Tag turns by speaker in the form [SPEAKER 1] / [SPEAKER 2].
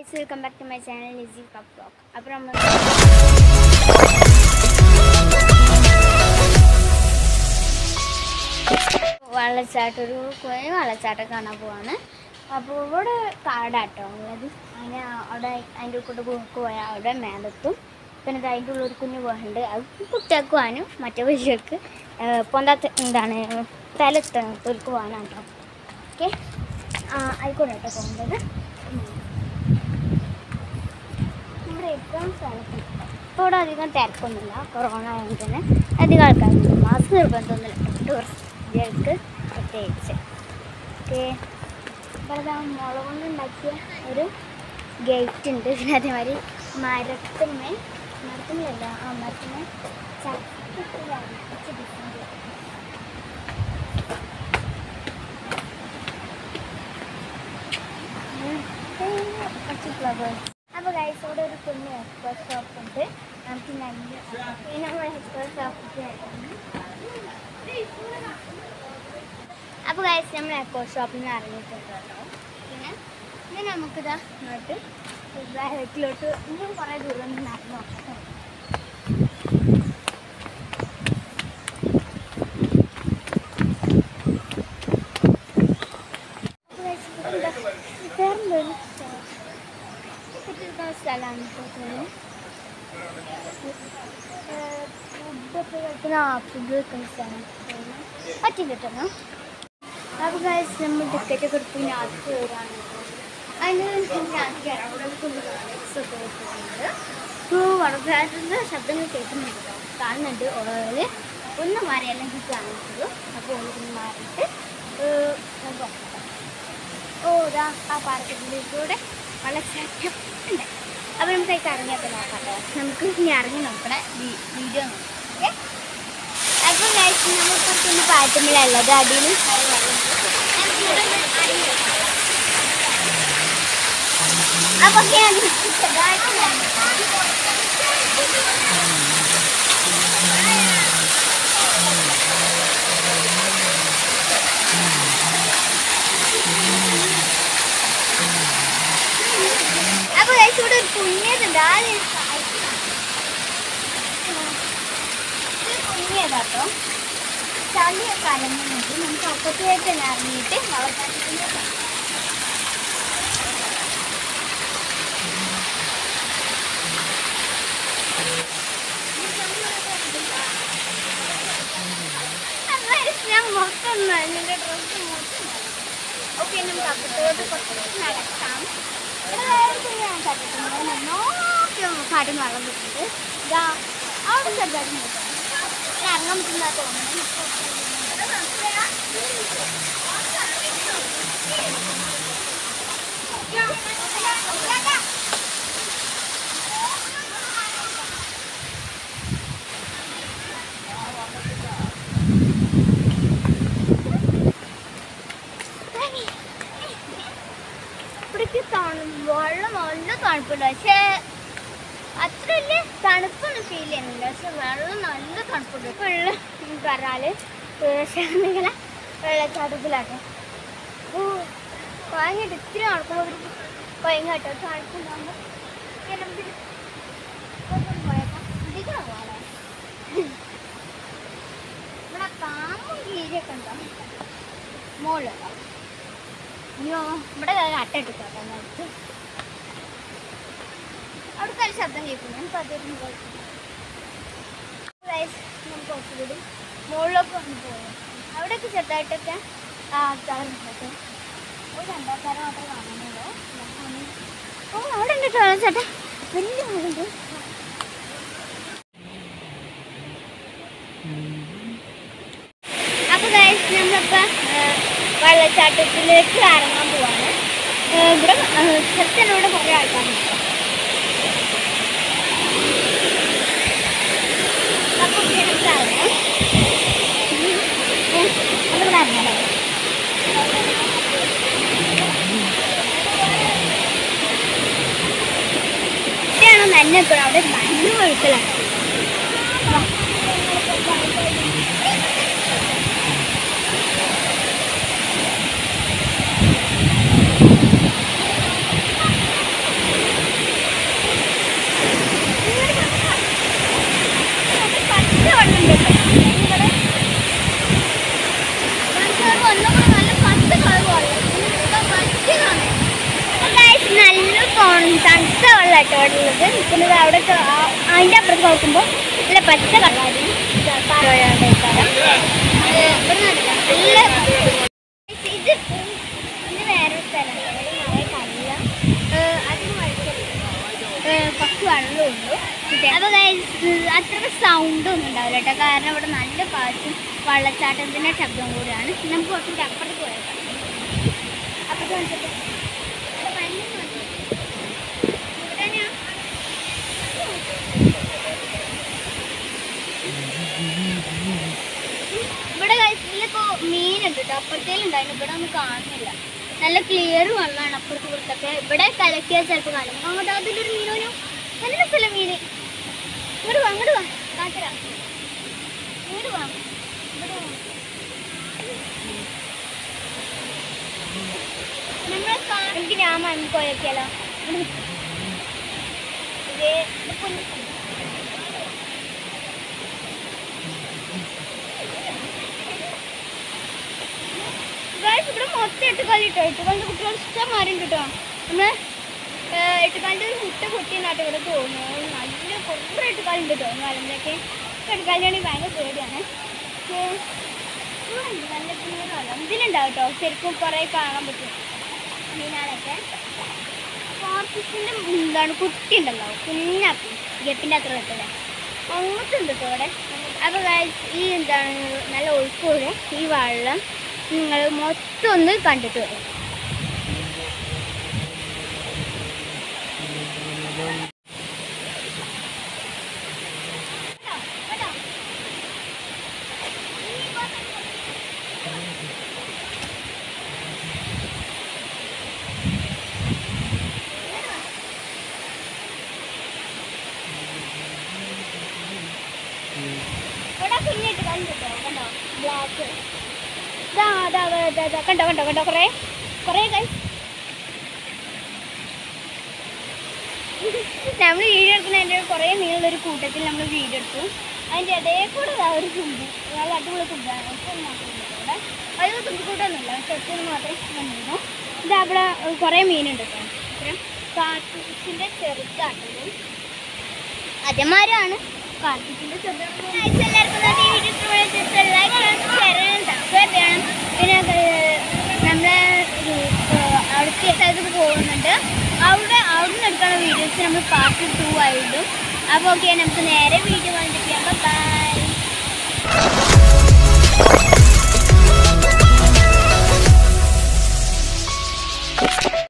[SPEAKER 1] Guys welcome back to my channel Lissy cup blog അപ്പോൾ നമ്മൾ വെള്ളച്ചാട്ടം ഒരു കുറെ വെള്ളച്ചാട്ടം കാണാൻ പോവാണ് അപ്പോൾ ഇവിടെ കാടാട്ടോ ഉള്ളത് അങ്ങനെ അവിടെ അതിൻ്റെ കൂടെ പോയാൽ അവിടെ മേലെത്തും പിന്നെ ഇത് അതിൻ്റെ ഉള്ളിൽ ഒരു കുഞ്ഞു പോകണ്ട് അത് കുട്ടികൾക്ക് പോകാനും മറ്റേ വലിയവർക്ക് പൊന്താത്ത എന്താണ് തലത്തൊരുക്ക് പോകാനാണ് കേട്ടോ ഓക്കെ ആയിക്കോട്ടെ കേട്ടോ പോകേണ്ടത് നമ്മുടെ ഏറ്റവും സ്ഥലത്ത് ഇപ്പോൾ ഇവിടെ അധികം തിരക്കൊന്നുമില്ല കൊറോണ ആയതുകൊണ്ട് തന്നെ അധികം ആൾക്കാരുണ്ട് മാസ്ക് നിർബന്ധമൊന്നുമില്ല ടൂറിസ്റ്റുകൾക്ക് പ്രത്യേകിച്ച് ഓക്കെ ഇവിടെ ദാ മുളക് കൊണ്ട് ഉണ്ടാക്കിയ ഒരു ഗേറ്റ് ഉണ്ട് പിന്നെ അതേമാതിരി മരത്തിന്മേ മരത്തിനല്ല ആ മരത്തിന്മേ ചക്കിട്ടിലാണ് കുറച്ച് ഡിഫറെൻറ്റ് കുറച്ച് ഫ്ലവേഴ്സ് അപ്പോൾ ഗൈസ് ഇവിടെ ഒരു കുഞ്ഞ് എക്സ്പോ ഷോപ്പ് ഉണ്ട് നമുക്ക് നല്ല പിന്നെ നമ്മൾ എക്സ്പോ ഷോപ്പിൽ അപ്പോൾ ഗൈസ് നമ്മൾ എക്കോ ഷോപ്പിൽ നിന്ന് ഇറങ്ങിയിട്ടുണ്ട് കേട്ടോ പിന്നെ ഇനി നമുക്കിതാ ഇങ്ങോട്ട് ബാക്കിലോട്ട് ഇനിയും കുറേ ദൂരം ഒന്ന് നടന്നു നോക്കാം അപ്പോൾ guys, ഇവിടെ വേറൊരു കുട്ടികൾക്ക് സ്ഥലമാണ് തോന്നുന്നു ഫുഡൊക്കെ കഴിക്കുന്ന ആ ഫുഡ് കഴിക്കുന്ന സ്ഥലം പറ്റി കിട്ടണം അപ്പോൾ ഗൈസ് നമ്മൾ ടിക്കറ്റ് ഒക്കെ എടുത്ത് രാത്രി കയറാണ് അതിന് രാത്രി അവിടെ ഒക്കെ വെച്ചിട്ടുണ്ട് ഇപ്പോൾ വളരെയധികം ശബ്ദങ്ങൾ കേൾക്കുന്നുണ്ട് കേട്ടോ കാണുന്നുണ്ട് ഓരോര് ഒന്ന് മാറി അല്ലെങ്കിൽ കാണിച്ചത് അപ്പോൾ ഒന്ന് മാറിയിട്ട് ഏഹ്, നമുക്ക് നോക്കാം. ഓ ഇതാ ആ പാർക്കറ്റിലൂടെ വെള്ളച്ചാട്ടം ഉണ്ട് അപ്പോൾ നമുക്ക് അതിൽ ഇറങ്ങിയൊക്കെ നോക്കാം കേട്ടോ നമുക്ക് ഇനി ഇറങ്ങി നോക്കണേ വീഡിയോ നോക്കാം ഓക്കെ അപ്പോൾ കഴിച്ച് നമ്മൾ കുറച്ചൊന്ന് പാറ്റുമ്പോഴല്ലത് അടിയിൽ അപ്പോൾ ഞാൻ ചെറുതായിട്ട് നനഞ്ഞു. അപ്പോൾ കഴിച്ച് ഇവിടെ ഒരു കുഞ്ഞതുണ്ട് ആ ഒരു കാഴ്ച ഇത് കുഞ്ഞതാട്ടോ ചളിയൊക്കെ അലങ്ങുന്നുണ്ട് നമുക്ക് അപ്പുറത്തേക്ക് തന്നെ ഇറങ്ങിയിട്ട് വെള്ളച്ചാട്ടത്തിൻ്റെ ഞാൻ മൊത്തം നനഞ്ഞിട്ട് ഡ്രസ്സ് മൊത്തം ഓക്കെ നമുക്ക് അപ്പുറത്തോട്ട് കുറച്ച് നടക്കാം ഇവിടെ വേറെ ചെയ്യാൻ പറ്റുന്നത് നോക്കി കാട്ടിന് വെള്ളം കിട്ടുന്നുണ്ട് ഇതാ അവിടെ ചെറുതായിട്ട് നോക്കാം ഇറങ്ങാൻ പറ്റുന്ന തോന്നുന്നു ഇവിടേക്ക് തണു വെള്ളം നല്ല തണുപ്പുണ്ട് പക്ഷേ അത്ര വലിയ തണുപ്പൊന്നും ഫീൽ ചെയ്യുന്നില്ല പക്ഷെ വെള്ളം നല്ല തണുപ്പുണ്ട് ഇപ്പോൾ ഉള്ള പറഞ്ഞാൽ നിങ്ങളെ വെള്ളച്ചാട്ടത്തിലാട്ടെ ഓ ഭയങ്കര ഇത്തിരി നടക്കുമ്പോൾ ഒരു ഭയങ്കര കേട്ടോ തണുപ്പുണ്ടാകുമ്പോൾ ഇങ്ങനെ നമുക്ക് ഇതൊക്കെ പോയേക്കാം ഇതിക്കണം പോലെ ഇവിടെ പാമ്പും കീരിയൊക്കെ ഉണ്ടാവും മുകളിലുണ്ടോ അയ്യോ ഇവിടെ അട്ടെടുത്തോട്ടെ നേരത്ത് അവിടുത്തെ ഒരു ശബ്ദം കേൾക്കുന്നു എനിക്ക് അതൊരു നമുക്ക് കുറച്ചുകൂടി മുകളിലൊക്കെ ഒന്ന് പോകും അവിടെയൊക്കെ ചെറുതായിട്ടൊക്കെ ആൾക്കാരുണ്ട് കേട്ടോ ഒരു രണ്ടാൾക്കാരെ മാത്രമേ കാണുന്നുള്ളൂ ഓ അവിടെ ഉണ്ട് കേട്ടോ ചേട്ടാ വലിയ വീടുണ്ട് അപ്പോൾ ഗൈസ് നമ്മളിപ്പോൾ വെള്ളച്ചാട്ടത്തിലേക്ക് ഇറങ്ങാൻ പോവാണ് ഏഹ് ഇവിടെ ചെറുത്തനോട് കുറേ ആൾക്കാരുണ്ട് അപ്പോൾ ഇവിടെ ഇറങ്ങാം നമ്മളിവിടെ ഇറങ്ങാം ഇവിടെയാണ് നന്നൊക്കെ അവിടെ മഞ്ഞ് ഒഴുക്കലാണ് തണുത്ത വെള്ളമായിട്ട് അവിടെ ഉള്ളത് നിൽക്കുന്നത് അവിടെ അതിൻ്റെ അപ്പുറത്ത് നോക്കുമ്പോൾ നല്ല പച്ച കളറാണ് നല്ല ഇത് ഇത് വേറൊരു സ്ഥലമാണ് നിറയെ കല്ല അതിന് കുറച്ച് വെള്ളമുള്ളൂ അപ്പോൾ അത്ര സൗണ്ട് ഒന്നും ഉണ്ടാവില്ല കേട്ടോ കാരണം ഇവിടെ നല്ല കാറ്റും വെള്ളച്ചാട്ടത്തിൻ്റെ ശബ്ദം കൂടിയാണ് നമുക്ക് കുറച്ച് അപ്പുറത്ത് പോയേക്കാം അപ്പുറത്ത് കാണിച്ചിട്ട് ഇവിടെ മഞ്ഞ് നോക്ക്. ഇവിടെ ഞാൻ ഇവിടെ ഇതിലിപ്പോ മീനുണ്ട് കേട്ടോ അപ്പുറത്തേലുണ്ടായിരുന്നു ഇവിടെ ഒന്നും കാണുന്നില്ല നല്ല ക്ലിയർ വെള്ളമാണ് അപ്പുറത്ത് ഇപ്പുറത്തൊക്കെ ഇവിടെ കലക്കിയാൽ ചിലപ്പോൾ കാണും അങ്ങോട്ട് അതിലൊരു മീനോനോ നല്ല രസമല്ല മീന് ഇങ്ങോട്ട് വാ അങ്ങോട്ട് വാ കാട്ടരാ ഇങ്ങോട്ട് വാ ഇവിടെ വാ നമ്മളെ കാ- എനിക്ക് ഞാൻ മമ്മി പോയേക്കാലോ ഇതേ ഇത് കുഞ്ഞ് ഗൈസ് ഇവിടെ മൊത്തം എട്ടുകാലി ഇട്ടോ എട്ടുകാലിൻ്റെ കുട്ടികൾ ഇഷ്ടം മാറും കേട്ടോ നമ്മള് എട്ടുകാലിൻ്റെ ഒരു മുട്ട കുട്ടിയെന്നാട്ടോ ഇവിടെ തോന്നുന്നു നല്ല കുറേ എട്ടുകാലി ഉണ്ട് കേട്ടോ കാലത്തിലൊക്കെ എട്ടുകാലിനാണെങ്കിൽ ഭയങ്കര പേടിയാണ് പക്ഷേ ഇവിടെ ഉണ്ട് നല്ല ക്ലിയറല്ല ഇതിലുണ്ടാവും കേട്ടോ ശരിക്കും കുറേ കാണാൻ പറ്റും മീനാളൊക്കെ കാർപ്പിസിൻ്റെ എന്താണ് കുട്ടി ഉണ്ടല്ലോ കുഞ്ഞാപ്പി ഗപ്പിൻ്റെ അത്ര കിട്ടില്ല അങ്ങോട്ട് ഉണ്ട് കേട്ടോ ഇവിടെ അപ്പോൾ ഗൈസ് ഈ എന്താണ് നല്ല ഒഴുക്കൂടെ ഈ വെള്ളം നിങ്ങൾ മൊത്തം ഒന്ന് കണ്ടിട്ട് വരും ഇവിടെ കുഞ്ഞിട്ട് കണ്ടിട്ടോ കണ്ടോ ബ്ലാക്ക് ഇതാ അതാ അതാ, അതാ, അതാ. കണ്ടോ കണ്ടോ കണ്ടോ കുറേ കുറേ കൈ നമ്മൾ വീഡിയോ എടുക്കുന്നതിൻ്റെ കുറേ നീളുള്ളൊരു കൂട്ടത്തിൽ നമ്മൾ വീഡിയോ എടുത്തു അതിൻ്റെ ഇടയിൽ കൂടെ ദാ ഒരു തുമ്പി നല്ല അടിപൊളി തുമ്പാണ് ഒറ്റ മാത്രമേ ഇവിടെ അതിൽ തുമ്പിക്കൂട്ടൊന്നുമില്ല പക്ഷെ ഒറ്റ മാത്രമേ വന്നിരുന്നു ഇത് അവിടെ കുറേ മീനുണ്ട് കേട്ടോ ഇത്രയും കാട്ടുപിച്ചിൻ്റെ ചെറുതാട്ടത് അതേമാരാണ് കാർത്തിക്കിന്റെ എല്ലാവർക്കും ഈ വീഡിയോ ഇഷ്ടപ്പെട്ട ലൈക്ക് ചെയ്യണം ഷെയർ ചെയ്യണം സബ്സ്ക്രൈബ് ചെയ്യണം പിന്നെ ഏർ, നമ്മളെ ഒരു, ഏർ, അവിടുത്തെ സ്ഥലത്ത് പോകുന്നുണ്ട് അവിടെ അവിടെ നിന്ന് എടുക്കുന്ന വീഡിയോസ് നമ്മൾ പാർട്ട് ടു ആയിട്ടും അപ്പോൾ ഓക്കെ നമുക്ക് നേരെ വീഡിയോ വന്നിട്ട്